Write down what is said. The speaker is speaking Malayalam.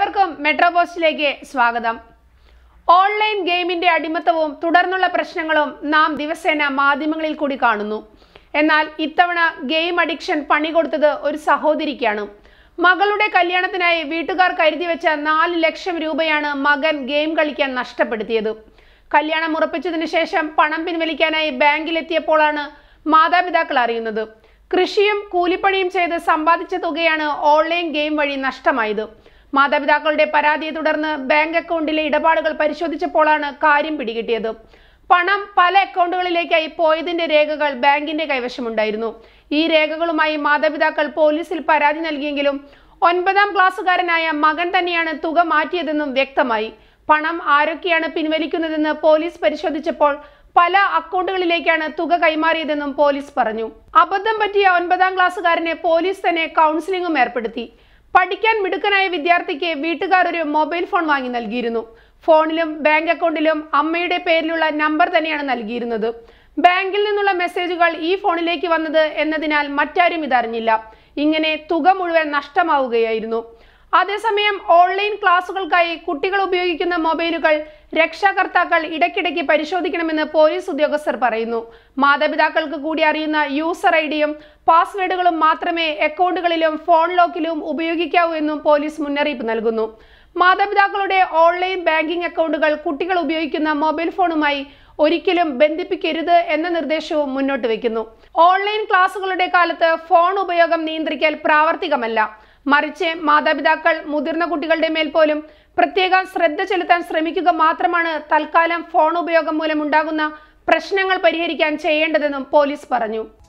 ഏവർക്കും മെട്രോ പോസ്റ്റിലേക്ക് സ്വാഗതം ഓൺലൈൻ ഗെയിമിന്റെ അടിമത്തവും തുടർന്നുള്ള പ്രശ്നങ്ങളും നാം ദിവസേന മാധ്യമങ്ങളിൽ കൂടി കാണുന്നു എന്നാൽ ഇത്തവണ ഗെയിം അഡിക്ഷൻ പണി കൊടുത്തത് ഒരു സഹോദരിക്കാണ് മകളുടെ കല്യാണത്തിനായി വീട്ടുകാർ കരുതി വെച്ച നാല് ലക്ഷം രൂപയാണ് മകൻ ഗെയിം കളിക്കാൻ നഷ്ടപ്പെടുത്തിയത് കല്യാണം ഉറപ്പിച്ചതിന് ശേഷം പണം പിൻവലിക്കാനായി ബാങ്കിലെത്തിയപ്പോഴാണ് മാതാപിതാക്കൾ അറിയുന്നത് കൃഷിയും കൂലിപ്പണിയും ചെയ്ത് സമ്പാദിച്ച തുകയാണ് ഓൺലൈൻ ഗെയിം വഴി നഷ്ടമായത് മാതാപിതാക്കളുടെ പരാതിയെ തുടർന്ന് ബാങ്ക് അക്കൗണ്ടിലെ ഇടപാടുകൾ പരിശോധിച്ചപ്പോഴാണ് കാര്യം പിടികിട്ടിയത് പണം പല അക്കൗണ്ടുകളിലേക്കായി പോയതിന്റെ രേഖകൾ ബാങ്കിന്റെ കൈവശമുണ്ടായിരുന്നു ഈ രേഖകളുമായി മാതാപിതാക്കൾ പോലീസിൽ പരാതി നൽകിയെങ്കിലും ഒൻപതാം ക്ലാസ്സുകാരനായ മകൻ തന്നെയാണ് തുക മാറ്റിയതെന്നും വ്യക്തമായി പണം ആരൊക്കെയാണ് പിൻവലിക്കുന്നതെന്ന് പോലീസ് പരിശോധിച്ചപ്പോൾ പല അക്കൗണ്ടുകളിലേക്കാണ് തുക കൈമാറിയതെന്നും പോലീസ് പറഞ്ഞു അബദ്ധം പറ്റിയ ഒൻപതാം ക്ലാസ്സുകാരനെ പോലീസ് തന്നെ കൗൺസിലിംഗും ഏർപ്പെടുത്തി പഠിക്കാൻ മിടുക്കനായ വിദ്യാർത്ഥിക്ക് വീട്ടുകാർ ഒരു മൊബൈൽ ഫോൺ വാങ്ങി നൽകിയിരുന്നു ഫോണിലും ബാങ്ക് അക്കൗണ്ടിലും അമ്മയുടെ പേരിലുള്ള നമ്പർ തന്നെയാണ് നൽകിയിരുന്നത് ബാങ്കിൽ നിന്നുള്ള മെസ്സേജുകൾ ഈ ഫോണിലേക്ക് വന്നത് എന്നതിനാൽ മറ്റാരും ഇതറിഞ്ഞില്ല ഇങ്ങനെ തുക മുഴുവൻ നഷ്ടമാവുകയായിരുന്നു അതേസമയം ഓൺലൈൻ ക്ലാസുകൾക്കായി കുട്ടികൾ ഉപയോഗിക്കുന്ന മൊബൈലുകൾ രക്ഷാകർത്താക്കൾ ഇടയ്ക്കിടയ്ക്ക് പരിശോധിക്കണമെന്ന് പോലീസ് ഉദ്യോഗസ്ഥർ പറയുന്നു മാതാപിതാക്കൾക്ക് കൂടി അറിയുന്ന യൂസർ ഐ ഡിയും പാസ്വേഡുകളും മാത്രമേ അക്കൗണ്ടുകളിലും ഫോൺ ലോക്കിലും ഉപയോഗിക്കാവൂ എന്നും പോലീസ് മുന്നറിയിപ്പ് നൽകുന്നു മാതാപിതാക്കളുടെ ഓൺലൈൻ ബാങ്കിംഗ് അക്കൗണ്ടുകൾ കുട്ടികൾ ഉപയോഗിക്കുന്ന മൊബൈൽ ഫോണുമായി ഒരിക്കലും ബന്ധിപ്പിക്കരുത് എന്ന നിർദ്ദേശവും മുന്നോട്ട് വയ്ക്കുന്നു ഓൺലൈൻ ക്ലാസുകളുടെ കാലത്ത് ഫോൺ ഉപയോഗം നിയന്ത്രിക്കൽ പ്രാവർത്തികമല്ല മറിച്ച് മാതാപിതാക്കൾ മുതിർന്ന കുട്ടികളുടെ മേൽ പോലും പ്രത്യേകം ശ്രദ്ധ ചെലുത്താൻ ശ്രമിക്കുക മാത്രമാണ് തൽക്കാലം ഫോൺ ഉപയോഗം മൂലം ഉണ്ടാകുന്ന പ്രശ്നങ്ങൾ പരിഹരിക്കാൻ ചെയ്യേണ്ടതെന്നും പോലീസ് പറഞ്ഞു